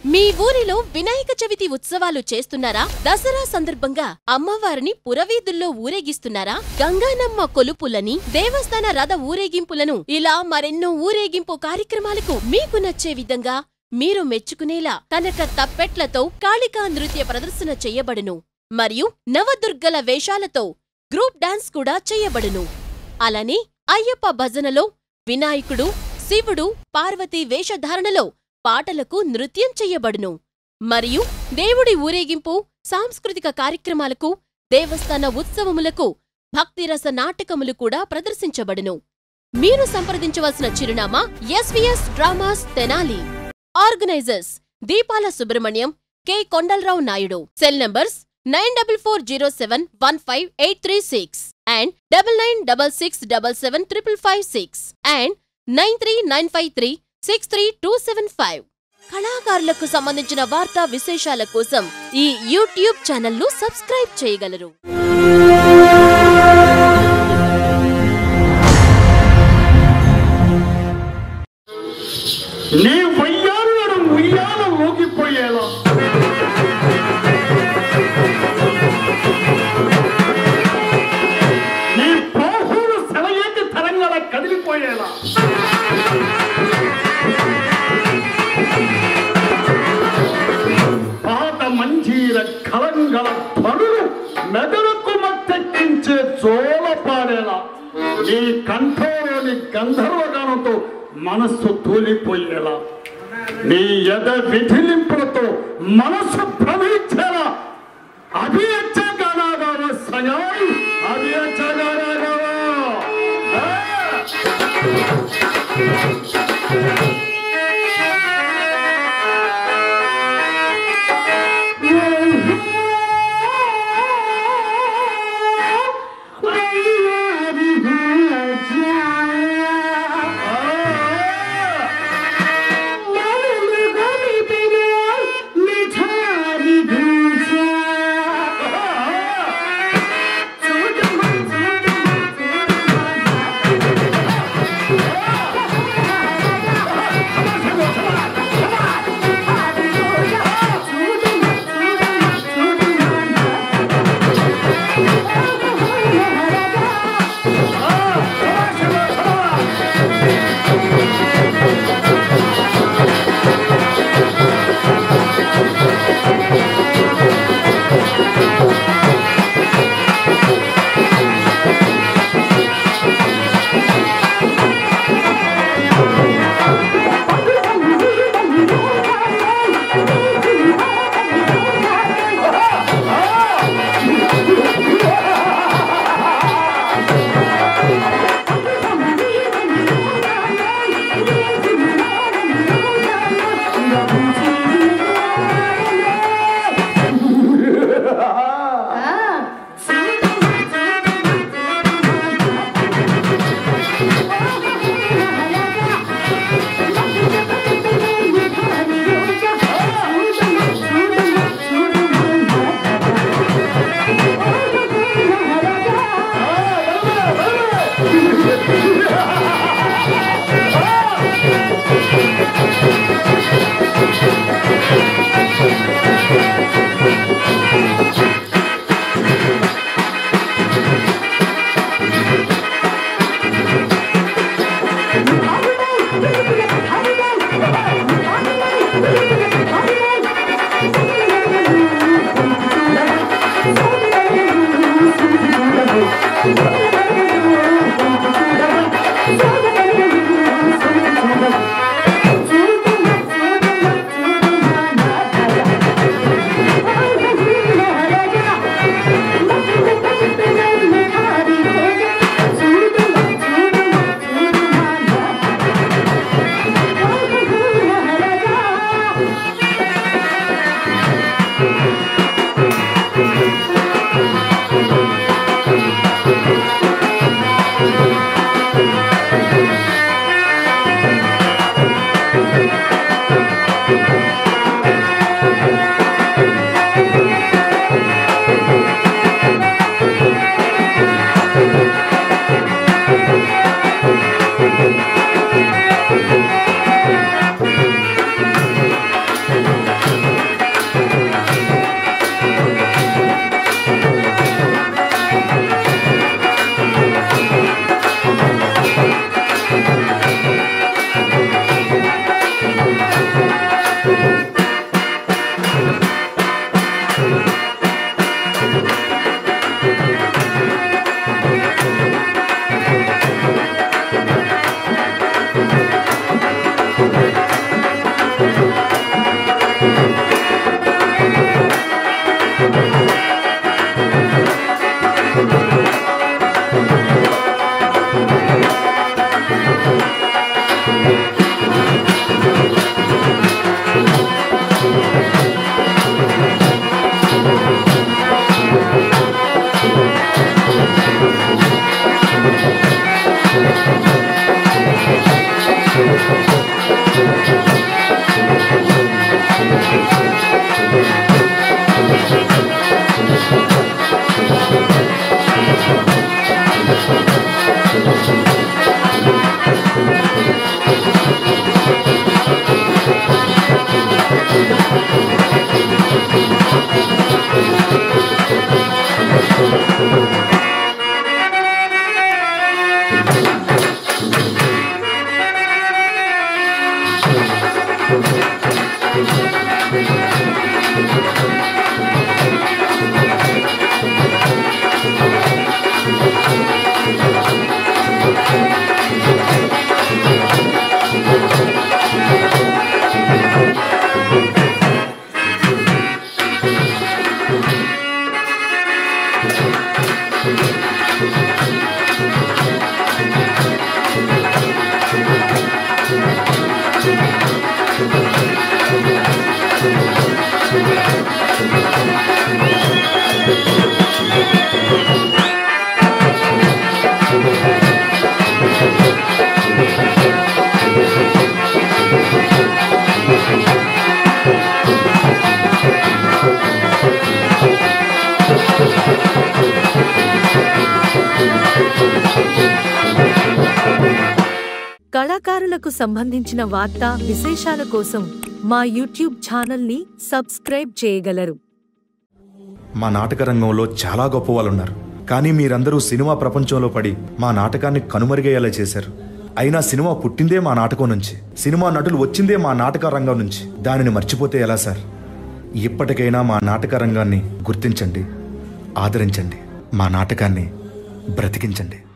మీ ఊరిలో వినాయక చవితి ఉత్సవాలు చేస్తున్నారా దసరా సందర్భంగా అమ్మవారిని పురవీధుల్లో ఊరేగిస్తున్నారా గంగానమ్మ కొలుపులని దేవస్థాన రథ ఊరేగింపులను ఇలా మరెన్నో ఊరేగింపు కార్యక్రమాలకు మీకు నచ్చే విధంగా మీరు మెచ్చుకునేలా కనక తప్పెట్లతో కాళికా నృత్య ప్రదర్శన చెయ్యబడును మరియు నవదుర్గల వేషాలతో గ్రూప్ డాన్స్ కూడా చెయ్యబడును అలానే అయ్యప్ప భజనలో వినాయకుడు శివుడు పార్వతీ వేషధారణలో పాటలకు నృత్యం చెయ్యబడును మరియు దేవుడి ఊరేగింపు సాంస్కృతిక కార్యక్రమాలకు దేవస్థాన ఉత్సవములకు భక్తిరస నాటకములు కూడా ప్రదర్శించబడును మీరు సంప్రదించవలసిన చిరునామా SVS dramas Tenali organisers Deepala Subrahmanyam K Kondalarao Naidu cell numbers nine double four zero seven one five eight three six and double nine double six double seven triple five six and nine three nine five three six three two seven five కళాకారులకు సంబంధించిన వార్తా విశేషాల కోసం ఈ YouTube ఛానల్ను subscribe చేయగలరు నీ వయ్యారులను ఉయ్యాల ఊగిపోయేలా నీ బాహువులు సెలయేటి తరంగల కదిలిపోయేలా పాత మంజీర కలంగల పనులు మెదడుకు మత్తెక్కించే జోల పాడేలా నీ కంఠంలోని గంధర్వగానంతో మనస్సు తూలిపోయేలా నీ ఎద విధిలింపులతో మనస్సు భ్రమించేలా అభియచ్చగానాగావ సయాయి అభియచ్చగానాగావ Thank you. కళాకారులకు సంబంధించిన వార్తా విశేషాల కోసం మా యూట్యూబ్ ఛానల్ని సబ్స్క్రైబ్ చేయగలరు మా నాటక రంగంలో చాలా గొప్ప వాళ్ళు ఉన్నారు కానీ మీరందరూ సినిమా ప్రపంచంలో పడి మా నాటకాన్ని కనుమరుగయ్యేలా చేశారు అయినా సినిమా పుట్టిందే మా నాటకం నుంచి సినిమా నటులు వచ్చిందే మా నాటక రంగం నుంచి దానిని మర్చిపోతే ఎలా సార్ ఇప్పటికైనా మా నాటక రంగాన్ని గుర్తించండి ఆదరించండి మా నాటకాన్ని బ్రతికించండి